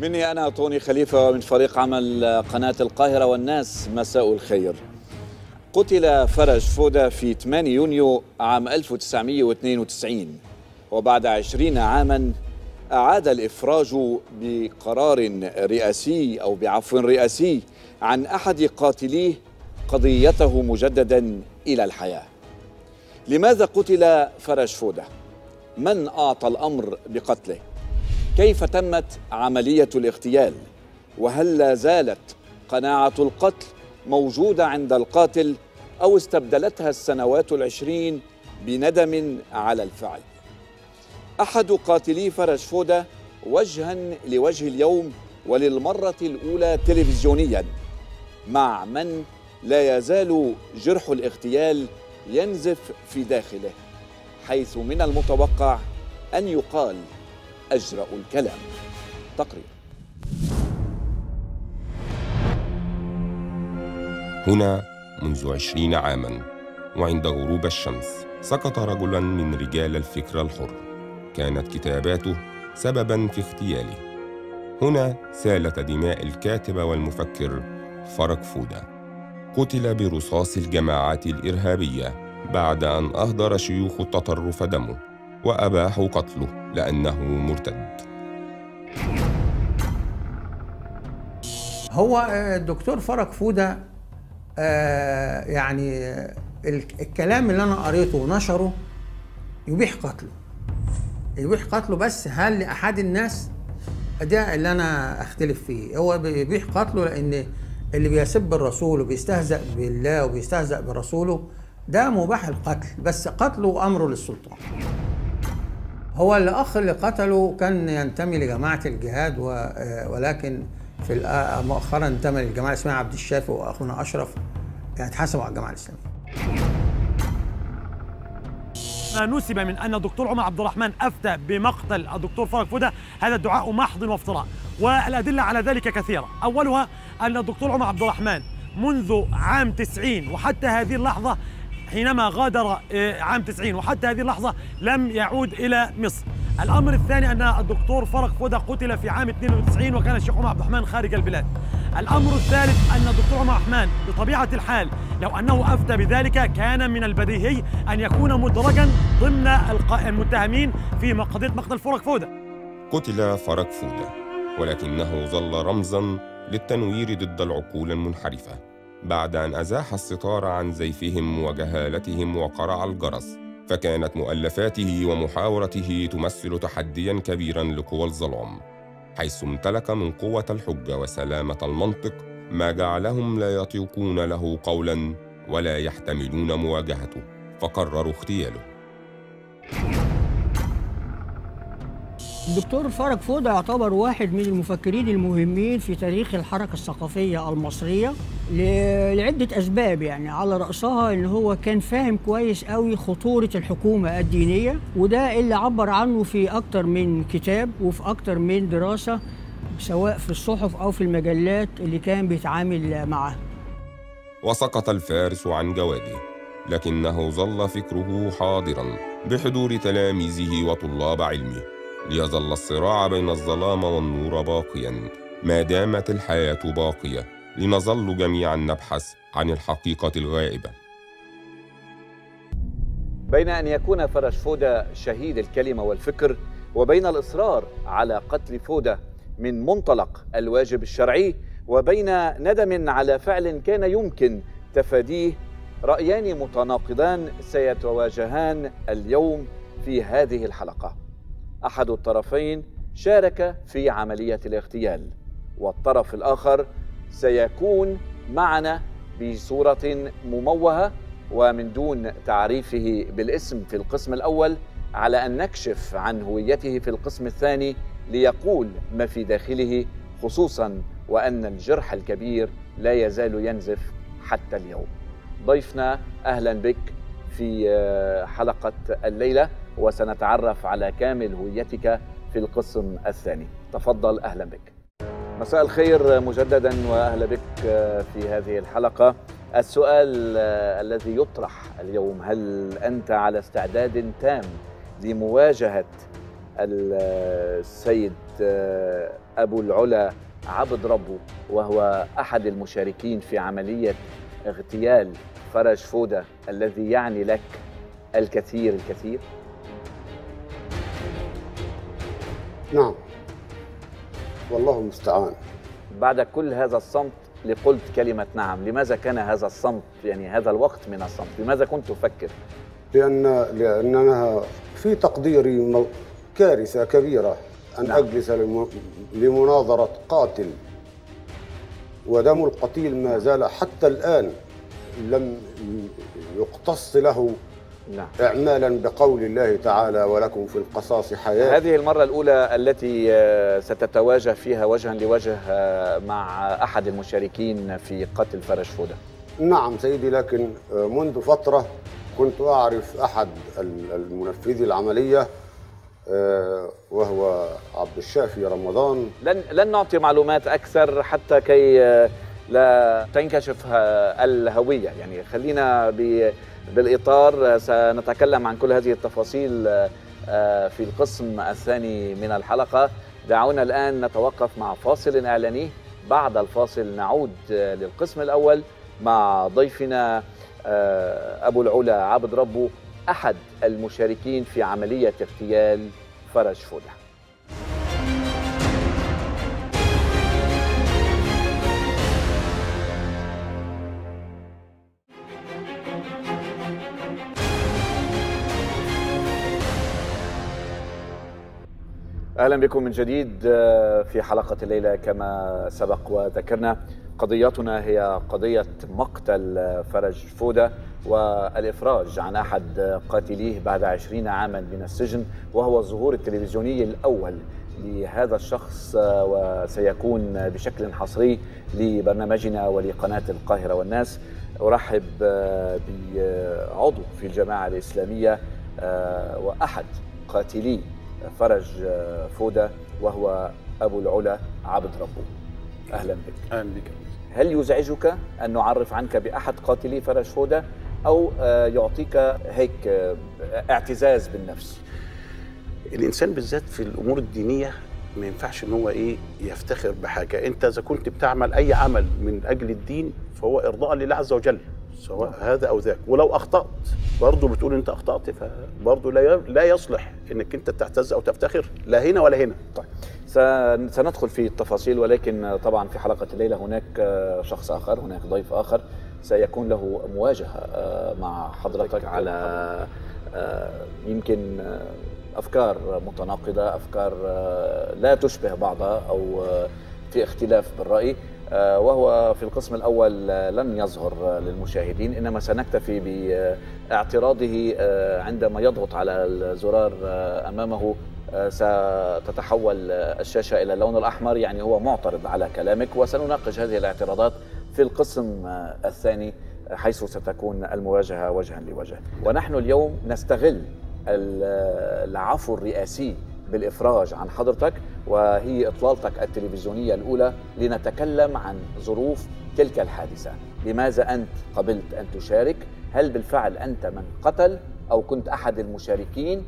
مني أنا طوني خليفة ومن فريق عمل قناة القاهرة والناس مساء الخير قتل فرج فودة في 8 يونيو عام 1992 وبعد عشرين عاما أعاد الإفراج بقرار رئاسي أو بعفو رئاسي عن أحد قاتليه قضيته مجددا إلى الحياة لماذا قتل فرج فودة؟ من أعطى الأمر بقتله؟ كيف تمت عملية الاغتيال؟ وهل لا زالت قناعة القتل موجودة عند القاتل أو استبدلتها السنوات العشرين بندم على الفعل؟ أحد قاتلي فرج فودة وجها لوجه اليوم وللمرة الأولى تلفزيونيا مع من لا يزال جرح الاغتيال ينزف في داخله حيث من المتوقع أن يقال أجرأ الكلام تقرير هنا منذ عشرين عاما وعند غروب الشمس سقط رجلا من رجال الفكر الحر كانت كتاباته سببا في اغتياله هنا سالت دماء الكاتب والمفكر فرج فوده قتل برصاص الجماعات الارهابيه بعد ان اهدر شيوخ التطرف دمه واباحوا قتله لانه مرتد هو الدكتور فرج فودة آه، يعني ال- الكلام اللي أنا قريته ونشره يبيح قتله يبيح قتله بس هل لأحد الناس ده اللي أنا أختلف فيه هو بيبيح قتله لأن اللي بيسب الرسول وبيستهزأ بالله وبيستهزأ برسوله ده مباح القتل بس قتله أمره للسلطان هو الأخ اللي قتله كان ينتمي لجماعة الجهاد و- آه، ولكن في الآ- مؤخرا انتمى للجماعة اسمها عبد الشافي وأخونا أشرف يعني اتحسبوا على الجماعة الإسلامية ما نسب من ان الدكتور عمر عبد الرحمن افتى بمقتل الدكتور فرج فوده هذا الدعاء محض وافتراء والادله على ذلك كثيره اولها ان الدكتور عمر عبد الرحمن منذ عام 90 وحتى هذه اللحظه حينما غادر آه، عام 90 وحتى هذه اللحظه لم يعود الى مصر الامر الثاني ان الدكتور فرج فوده قتل في عام 92 وكان الشيخ عمر عبد الرحمن خارج البلاد الامر الثالث ان الدكتور عمر عبد الرحمن بطبيعه الحال لو انه افتى بذلك كان من البديهي ان يكون مدرجا ضمن الق- المتهمين في قضيه مقتل فرج فوده قتل فرج فوده ولكنه ظل رمزا للتنوير ضد العقول المنحرفه بعد ان ازاح الستار عن زيفهم وجهالتهم وقرع الجرس فكانت مؤلفاته ومحاورته تمثل تحديا كبيرا لقوى الظلام حيث امتلك من قوه الحجه وسلامه المنطق ما جعلهم لا يطيقون له قولا ولا يحتملون مواجهته فقرروا اغتياله الدكتور فرج فودة يعتبر واحد من المفكرين المهمين في تاريخ الحركة الثقافية المصرية ل- لعدة أسباب يعني على رأسها إن هو كان فاهم كويس قوي خطورة الحكومة الدينية وده اللي عبر عنه في أكتر من كتاب وفي أكتر من دراسة سواء في الصحف أو في المجلات اللي كان بيتعامل معها وسقط الفارس عن جواده لكنه ظل فكره حاضرا بحضور تلاميذه وطلاب علمه ليظل الصراع بين الظلام والنور باقيا ما دامت الحياه باقيه لنظل جميعا نبحث عن الحقيقه الغائبه بين أن يكون فرج فودة شهيد الكلمة والفكر وبين الإصرار على قتل فودة من منطلق الواجب الشرعي وبين ندم على فعل كان يمكن تفاديه رأيان متناقضان سيتواجهان اليوم في هذه الحلقة أحد الطرفين شارك في عملية الاغتيال والطرف الآخر سيكون معنا بصورة مموهة ومن دون تعريفه بالاسم في القسم الأول على أن نكشف عن هويته في القسم الثاني ليقول ما في داخله خصوصا وأن الجرح الكبير لا يزال ينزف حتى اليوم ضيفنا أهلا بك في آه، حلقة الليلة وسنتعرف على كامل هويتك في القسم الثاني تفضل أهلا بك مساء الخير مجددا واهلا بك في هذه الحلقه. السؤال الذي يطرح اليوم هل انت على استعداد تام لمواجهه السيد أبو العلا عبد ربه وهو أحد المشاركين في عملية اغتيال فرج فودة الذي يعني لك الكثير الكثير نعم والله المستعان بعد كل هذا الصمت لقلت كلمة نعم لماذا كان هذا الصمت يعني هذا الوقت من الصمت لماذا كنت تفكر لأن لأنها في تقديري مو- كارثة كبيرة أن نعم. أجلس لم- لمناظرة قاتل ودم القتيل ما زال حتى الآن لم يقتص له نعم إعمالا بقول الله تعالى ولكم في القصاص حياة هذه المرة الأولى التي آه، ستتواجه فيها وجها لوجه آه، مع أحد المشاركين في قتل فرج فودة نعم سيدي لكن منذ فترة كنت أعرف أحد ال- المنفذي العملية آه، وهو عبد الشافي رمضان لن لن نعطي معلومات اكثر حتى كي آه، لا تنكشف ه- الهويه يعني خلينا ب- بالاطار آه، سنتكلم عن كل هذه التفاصيل آه، آه، في القسم الثاني من الحلقه دعونا الان نتوقف مع فاصل اعلاني بعد الفاصل نعود آه، للقسم الاول مع ضيفنا آه، ابو العلا عبد ربه احد المشاركين في عمليه اغتيال فرج فوده اهلا بكم من جديد آه، في حلقه الليله كما سبق وذكرنا قضيتنا هي قضيه مقتل آه، فرج فوده والافراج عن احد آه، قاتليه بعد عشرين عاما من السجن وهو الظهور التلفزيوني الاول لهذا الشخص آه، وسيكون بشكل حصري لبرنامجنا ولقناه القاهره والناس ارحب آه، بعضو في الجماعه الاسلاميه آه، واحد قاتلي فرج آه، فودة وهو أبو العلا عبد ربه أهلا بك اهلا بك هل يزعجك أن نعرف عنك بأحد قاتلي فرج فودة أو آه، يعطيك هيك آه، اعتزاز بالنفس الانسان بالذات في الامور الدينيه ما ينفعش ان هو ايه يفتخر بحاجه انت اذا كنت بتعمل اي عمل من اجل الدين فهو ارضاء لله عز وجل سواء هذا او ذاك ولو اخطات برضه بتقول انت اخطات فبرضه لا ي- لا يصلح انك انت تعتز او تفتخر لا هنا ولا هنا طيب سن- سندخل في التفاصيل ولكن آه، طبعا في حلقة الليلة هناك آه، شخص آخر هناك ضيف آخر سيكون له مواجهة آه، مع حضرتك على آه، يمكن آه، أفكار متناقضة أفكار آه، لا تشبه بعضها أو آه، في اختلاف بالرأي آه، وهو في القسم الأول آه، لن يظهر آه، للمشاهدين إنما سنكتفي باعتراضه آه، عندما يضغط على الزرار آه، أمامه آه، ستتحول آه، الشاشة إلى اللون الأحمر يعني هو معترض على كلامك وسنناقش هذه الاعتراضات في القسم آه، الثاني آه، حيث ستكون المواجهة وجها لوجه ونحن اليوم نستغل ال- آه، العفو الرئاسي بالإفراج عن حضرتك وهي إطلالتك التلفزيونية الأولى لنتكلم عن ظروف تلك الحادثة لماذا أنت قبلت أن تشارك هل بالفعل أنت من قتل أو كنت أحد المشاركين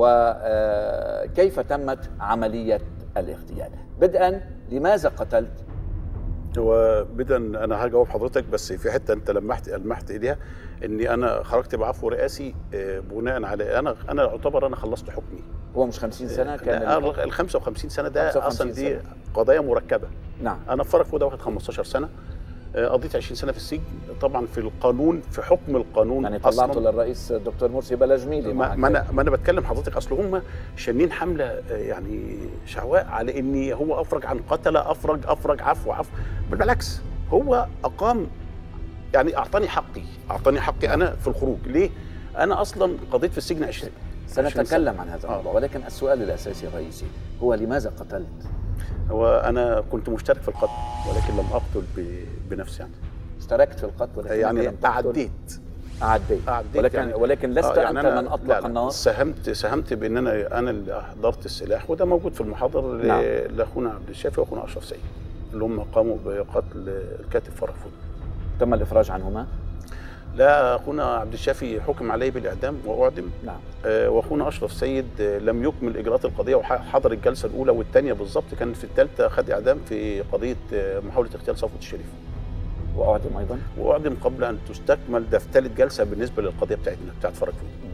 وكيف تمت عملية الاغتيال بدءا لماذا قتلت هو بدءا انا هجاوب حضرتك بس في حته انت لمحت لمحت ايديها اني انا خرجت بعفو رئاسي آه، بناء على انا انا اعتبر انا خلصت حكمي هو مش 50 سنة كان لا، ال- ال 55 سنه ده 55 اصلا دي سنة. قضايا مركبه نعم انا في فرق فوده واخد 15 سنه آه، قضيت 20 سنه في السجن طبعا في القانون في حكم القانون يعني طلعته أصلاً للرئيس الدكتور مرسي بلا جميلي ما, معك. ما انا ما انا بتكلم حضرتك اصل هم شانين حمله آه، يعني شعواء على ان هو افرج عن قتله افرج افرج عفو عفو بالعكس هو اقام يعني اعطاني حقي اعطاني حقي انا في الخروج ليه؟ انا اصلا قضيت في السجن 20 20 سنة. سنتكلم عن هذا آه. الموضوع ولكن السؤال الأساسي الرئيسي هو لماذا قتلت هو انا كنت مشترك في القتل ولكن لم اقتل ب- بنفسي يعني اشتركت في القتل ولكن يعني لم تقتل. تعديت أعديت أعديت ولكن يعني- ولكن لست آه، يعني أنت أنا- من أطلق لا لا، النار ساهمت ساهمت بان انا انا اللي احضرت السلاح وده موجود في المحاضر ل- نعم. لاخونا عبد الشافي واخونا اشرف سعيد اللي هم قاموا بقتل الكاتب فرج فوده تم الإفراج عنهما لا اخونا عبد الشافي حكم عليه بالاعدام واعدم نعم آه، واخونا اشرف سيد آه، لم يكمل اجراءات القضيه وحضر الجلسه الاولى والثانيه بالظبط كان في الثالثه خد اعدام في قضيه آه، محاوله اغتيال صفوت الشريف واعدم ايضا واعدم قبل ان تستكمل ده في ثالث جلسه بالنسبه للقضيه بتاعتنا بتاعت فرج فود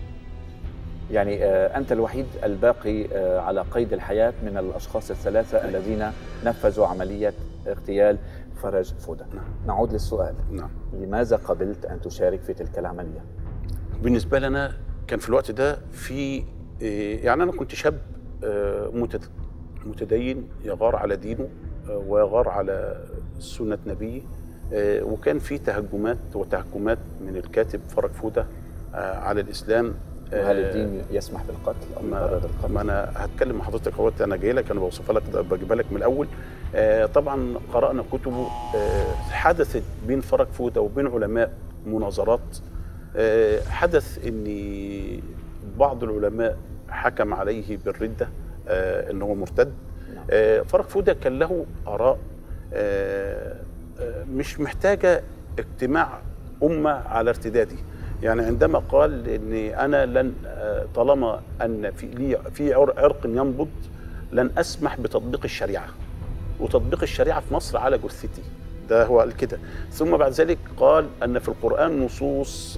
يعني آه، انت الوحيد الباقي آه، على قيد الحياه من الاشخاص الثلاثه الذين نفذوا عمليه اغتيال فرج فوده نعم. نعود للسؤال نعم لماذا قبلت ان تشارك في تلك العمليه بالنسبه لنا كان في الوقت ده في إيه، يعني انا كنت شاب آه، متد- متدين يغار على دينه آه، ويغار على سنه نبيه آه، وكان في تهجمات وتهكمات من الكاتب فرج فوده آه، على الاسلام وهل آه، الدين يسمح بالقتل او ما, يبرر القتل ما انا هتكلم مع حضرتك اهوت انا جاي لك انا بوصفها لك ده بجيبها لك من الاول آه طبعا قرانا كتبه آه حدثت بين فرج فوده وبين علماء مناظرات آه حدث ان بعض العلماء حكم عليه بالرده آه ان هو مرتد آه فرج فوده كان له اراء آه آه مش محتاجه اجتماع امه على ارتدادي يعني عندما قال ان انا لن آه، طالما ان في لي في عر- عرق ينبض لن اسمح بتطبيق الشريعه وتطبيق الشريعه في مصر على جثتي ده هو قال كده ثم بعد ذلك قال ان في القران نصوص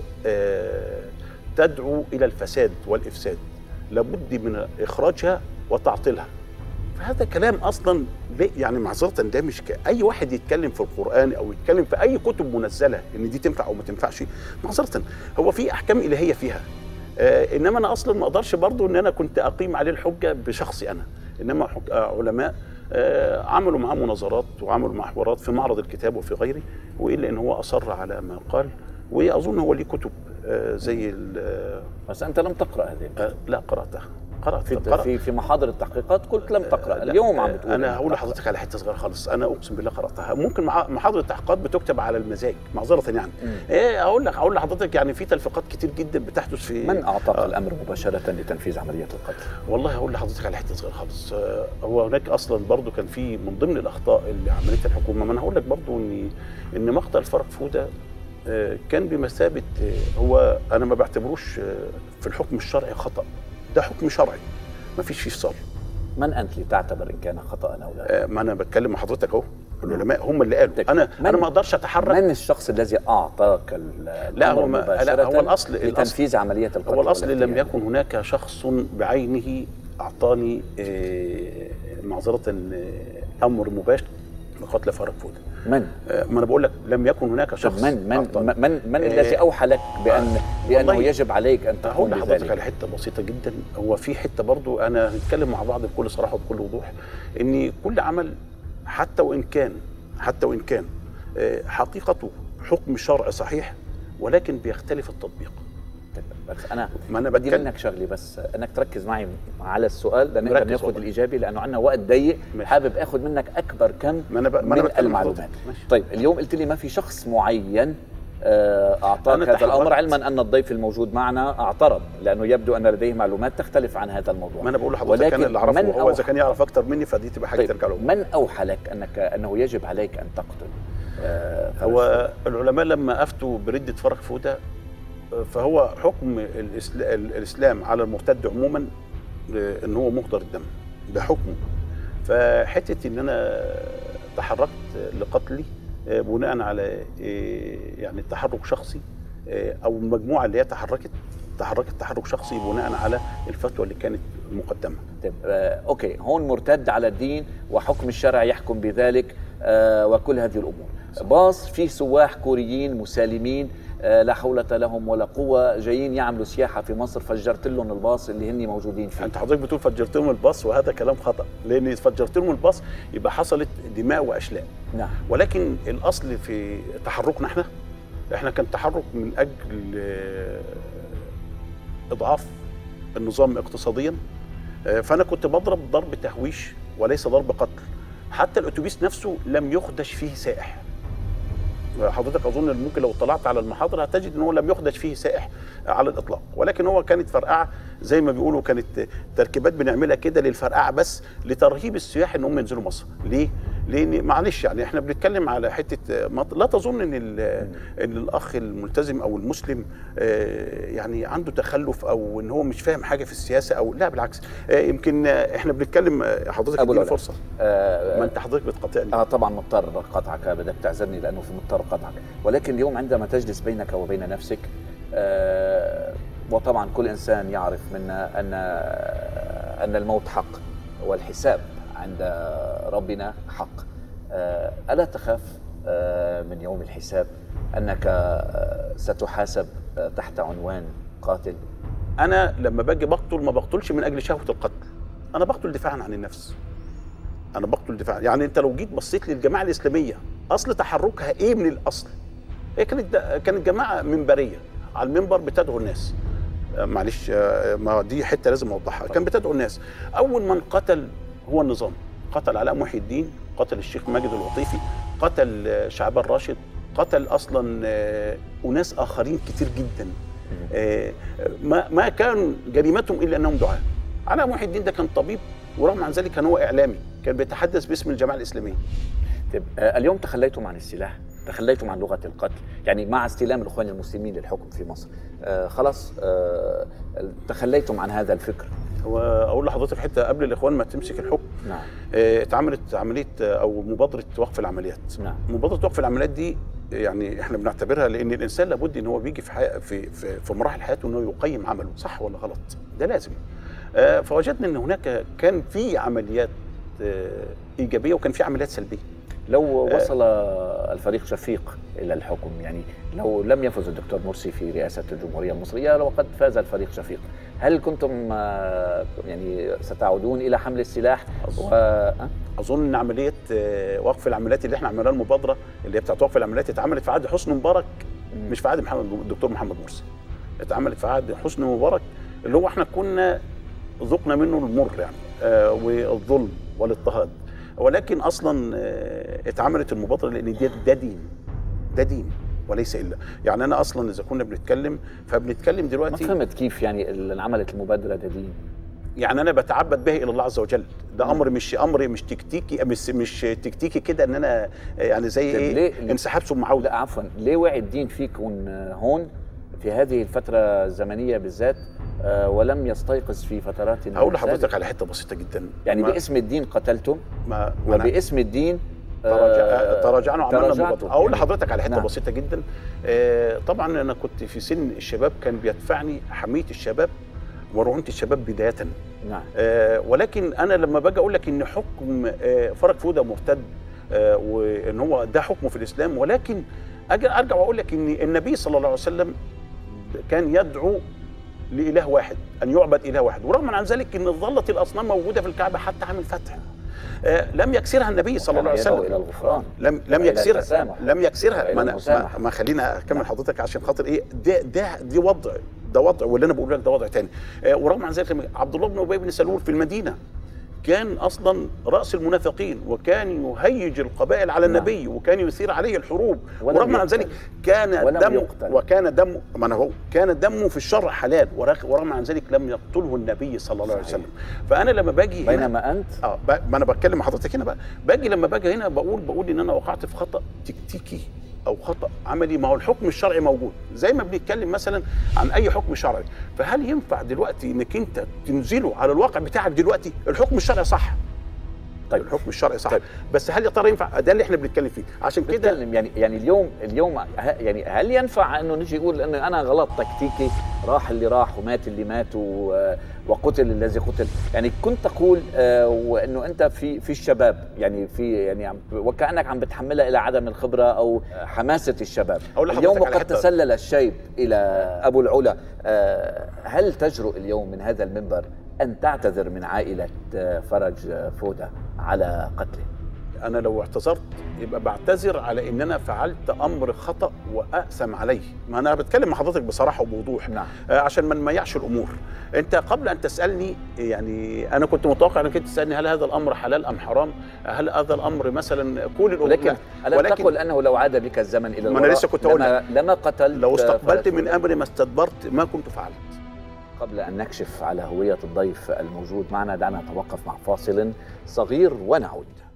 آه، تدعو الى الفساد والافساد لابد من اخراجها وتعطيلها فهذا كلام اصلا ليه- يعني معذره ده مش ك... اي واحد يتكلم في القران او يتكلم في اي كتب منزله ان دي تنفع او ما تنفعش معذره هو في احكام الهيه فيها آه انما انا اصلا ما اقدرش برضو ان انا كنت اقيم عليه الحجه بشخصي انا انما حك... آه علماء آه عملوا معاه مناظرات وعملوا معاه حوارات في معرض الكتاب وفي غيره والا ان هو اصر على ما قال واظن هو ليه كتب آه زي ال- آه بس انت لم تقرا هذه آه لا قراتها قرات في قرأت. في في محاضر التحقيقات قلت لم تقرا لا، اليوم عم آه، بتقول انا إنك هقول تقرأ. لحضرتك على حته صغيره خالص انا اقسم بالله قراتها ممكن مع محاضره التحقيقات بتكتب على المزاج معذره يعني ايه اقول لك اقول لحضرتك يعني في تلفيقات كتير جدا بتحدث في من اعطاك آه. الامر مباشره لتنفيذ عمليه القتل؟ والله هقول لحضرتك على حته صغيره خالص آه، هو هناك اصلا برضو كان في من ضمن الاخطاء اللي عملتها الحكومه ما انا هقول لك برضو ان ان مقتل فرج فوده آه، كان بمثابه آه، هو انا ما بعتبروش آه، في الحكم الشرعي خطا ده حكم شرعي ما فيش فيه فصال من انت لتعتبر ان كان خطا او لا؟ آه، ما انا بتكلم مع حضرتك اهو العلماء هم اللي قالوا طيب، انا من- انا ما اقدرش اتحرك من الشخص الذي اعطاك ال- لا، الامر هو ما- لا، مباشره هو الأصل- لتنفيذ عمليه القتل هو الاصل لم والاغتيال؟ يكن هناك شخص بعينه اعطاني آه، معذره آه، امر مباشر بقتل فرج فوده من؟ آه، ما انا بقول لك لم يكن هناك طب شخص من من أعطاني. من, من آه، الذي اوحى لك بان بانه والله يجب عليك ان هقول تقوم لحضرتك على بذلك؟ حته بسيطه جدا هو في حته برضو انا هنتكلم مع بعض بكل صراحه وبكل وضوح ان كل عمل حتى وان كان حتى وان كان آه، حقيقته حكم شرعي صحيح ولكن بيختلف التطبيق طيب، بس انا ما أنا بدي بتكلم- منك شغله بس انك تركز معي على السؤال لنقدر مركز ناخذ والله. الاجابه لانه عندنا وقت ضيق ماشي. حابب اخذ منك اكبر كم ما أنا ب- ما من أنا بتكلم مع المعلومات حضرتك. ماشي. طيب اليوم قلت لي ما في شخص معين آه، اعطاك أنا هذا تحركت. الامر علما ان الضيف الموجود معنا اعترض لانه يبدو ان لديه معلومات تختلف عن هذا الموضوع ما انا بقول لحضرتك انا اللي اعرفه من وهو اذا أوحى- كان يعرف اكتر مني فدي تبقى حاجه طيب ترجع له من اوحى لك انك انه يجب عليك ان تقتل آه، فرج هو العلماء لما افتوا برده فرج فوده آه، فهو حكم الإسل- الاسلام على المرتد عموما آه، ان هو مهدر الدم ده حكمه فحته ان انا تحركت لقتلي آه، بناء على آه، يعني تحرك شخصي آه، او المجموعه اللي هي تحركت تحركت تحرك شخصي بناء على الفتوى اللي كانت مقدمه طيب آه، اوكي هون مرتد على الدين وحكم الشرع يحكم بذلك آه، وكل هذه الامور باص في سواح كوريين مسالمين آه، لا حول لهم ولا قوه جايين يعملوا سياحه في مصر فجرت لهم الباص اللي هن موجودين فيه انت حضرتك بتقول فجرت لهم الباص وهذا كلام خطا لان فجرت لهم الباص يبقى حصلت دماء واشلاء نعم ولكن الاصل في تحركنا احنا احنا كان تحرك من اجل آه، اضعاف النظام اقتصاديا آه، فانا كنت بضرب ضرب تهويش وليس ضرب قتل حتى الاتوبيس نفسه لم يخدش فيه سائح حضرتك اظن ممكن لو اطلعت على المحاضره هتجد ان هو لم يخدش فيه سائح على الاطلاق ولكن هو كانت فرقعه زي ما بيقولوا كانت تركيبات بنعملها كده للفرقعه بس لترهيب السياح ان هم ينزلوا مصر ليه لان معلش يعني احنا بنتكلم على حته ما- لا تظن ان ال- ان الاخ الملتزم او المسلم آه، يعني عنده تخلف او ان هو مش فاهم حاجه في السياسه او لا بالعكس آه، يمكن آه، احنا بنتكلم آه، حضرتك أبو اديني العلا. فرصه آه، ما انت حضرتك بتقاطعني اه طبعا مضطر قطعك بدك تعذرني لانه في مضطر قطعك ولكن اليوم عندما تجلس بينك وبين نفسك آه وطبعا كل انسان يعرف منا ان ان الموت حق والحساب عند ربنا حق آه الا تخاف آه من يوم الحساب انك آه ستحاسب آه تحت عنوان قاتل انا لما باجي بقتل ما بقتلش من اجل شهوه القتل انا بقتل دفاعا عن النفس انا بقتل دفاعا يعني انت لو جيت بصيت للجماعه الاسلاميه اصل تحركها ايه من الاصل هي كانت كانت جماعه منبريه على المنبر بتدعو الناس آه، معلش آه، ما دي حته لازم اوضحها كان بتدعو الناس اول من قتل هو النظام قتل علاء محي الدين قتل الشيخ ماجد العطيفي قتل آه، شعبان راشد قتل اصلا آه، اناس اخرين كتير جدا آه، ما ما كان جريمتهم الا انهم دعاة علاء محي الدين ده كان طبيب ورغم عن ذلك كان هو اعلامي كان بيتحدث باسم الجماعه الاسلاميه طيب آه، اليوم تخليتم عن السلاح تخليتم عن لغه القتل يعني مع استلام الاخوان المسلمين للحكم في مصر آه خلاص آه تخليتم عن هذا الفكر واقول لحضرتك حته قبل الاخوان ما تمسك الحكم نعم آه، اتعملت عمليه آه، او مبادره وقف العمليات نعم. مبادره وقف العمليات دي يعني احنا بنعتبرها لان الانسان لابد ان هو بيجي في حي... في في, في مراحل حياته انه يقيم عمله صح ولا غلط ده لازم آه، فوجدنا ان هناك كان في عمليات آه، ايجابيه وكان في عمليات سلبيه لو وصل الفريق شفيق الى الحكم يعني لو لم يفز الدكتور مرسي في رئاسه الجمهوريه المصريه وقد فاز الفريق شفيق هل كنتم آه، يعني ستعودون الى حمل السلاح و... آه؟ اظن ان عمليه آه، وقف العمليات اللي احنا عملناها المبادره اللي هي بتاعت وقف العمليات اتعملت في عهد حسني مبارك مش في عهد محمد الدكتور محمد مرسي اتعملت في عهد حسني مبارك اللي هو احنا كنا ذقنا منه المر يعني آه والظلم والاضطهاد ولكن اصلا آه اتعملت المبادره لان ده, ده دين ده دين وليس الا يعني انا اصلا اذا كنا بنتكلم فبنتكلم ما دلوقتي فهمت كيف يعني اللي انعملت المبادره ده دين يعني انا بتعبد به الى الله عز وجل ده امر مش امر مش تكتيكي مش مش تكتيكي كده ان انا يعني زي طيب ايه ليه- انسحاب ثم لا عوده عفوا ليه وعي الدين فيكم هون في هذه الفترة الزمنية بالذات آه، ولم يستيقظ في فترات هقول لحضرتك سابقة؟ على حته بسيطه جدا يعني ما باسم الدين قتلتم ما ما أنا وباسم الدين تراجع آه، تراجعنا وعملنا تراجعتم. مبادره اقول يعني لحضرتك على حته نعم. بسيطه جدا آه، طبعا انا كنت في سن الشباب كان بيدفعني حميه الشباب ورعونه الشباب بدايه نعم آه، ولكن انا لما باجي اقول لك ان حكم آه، فرج فوده مرتد آه، وان هو ده حكمه في الاسلام ولكن اجي ارجع واقول لك ان النبي صلى الله عليه وسلم كان يدعو لاله واحد ان يعبد اله واحد ورغم عن ذلك ان ظلت الاصنام موجوده في الكعبه حتى عام الفتح آه، لم يكسرها النبي صلى الله عليه وكان يدعو وسلم إلى الغفران. لم لم وإلى يكسرها التسامح. لم يكسرها وإلى ما, أنا ما, المسامحة. ما خلينا اكمل حضرتك عشان خاطر ايه ده ده دي وضع ده وضع واللي انا بقول لك ده وضع تاني آه، ورغم عن ذلك لما عبد الله بن ابي بن سلول في المدينه كان اصلا راس المنافقين وكان يهيج القبائل على نعم. النبي وكان يثير عليه الحروب ولم ورغم عن يقتل. ذلك كان ولم دمه يقتل. وكان دمه ما انا هو كان دمه في الشرع حلال ورغ- ورغم عن ذلك لم يقتله النبي صلى الله عليه صحيح. وسلم فانا لما باجي هنا بينما انت اه ب- ما انا بتكلم مع حضرتك هنا بقى باجي لما باجي هنا بقول بقول ان انا وقعت في خطا تكتيكي او خطا عملي ما هو الحكم الشرعي موجود زي ما بنتكلم مثلا عن اي حكم شرعي فهل ينفع دلوقتي انك انت تنزله على الواقع بتاعك دلوقتي الحكم الشرعي صح طيب الحكم الشرعي صح طيب. بس هل يا ترى ينفع ده اللي احنا بنتكلم فيه عشان كده بتكلم يعني يعني اليوم اليوم ه- يعني هل ينفع انه نجي نقول انه انا غلط تكتيكي راح اللي راح ومات اللي مات و- وقتل الذي قتل يعني كنت تقول آه، وانه انت في في الشباب يعني في يعني عم وكانك عم بتحملها الى عدم الخبره او حماسه الشباب أقول لحضرتك اليوم على وقد حتة- تسلل الشيب الى ابو العلا آه، هل تجرؤ اليوم من هذا المنبر ان تعتذر من عائله آه، فرج آه، فوده على قتله انا لو اعتذرت يبقى بعتذر على ان انا فعلت امر خطا واقسم عليه ما انا بتكلم مع حضرتك بصراحه وبوضوح نعم. آه، عشان ما نميعش الامور انت قبل ان تسالني يعني انا كنت متوقع انك انت تسالني هل هذا الامر حلال ام حرام هل هذا الامر مثلا كل الامور ولكن لا. ألا ولكن تقول انه لو عاد بك الزمن الى ما أنا الوراء لسه كنت أقول لما, لما قتلت لو استقبلت فرج من فوده؟ امري ما استدبرت ما كنت فعلت قبل ان نكشف على هويه الضيف الموجود معنا دعنا نتوقف مع فاصل صغير ونعود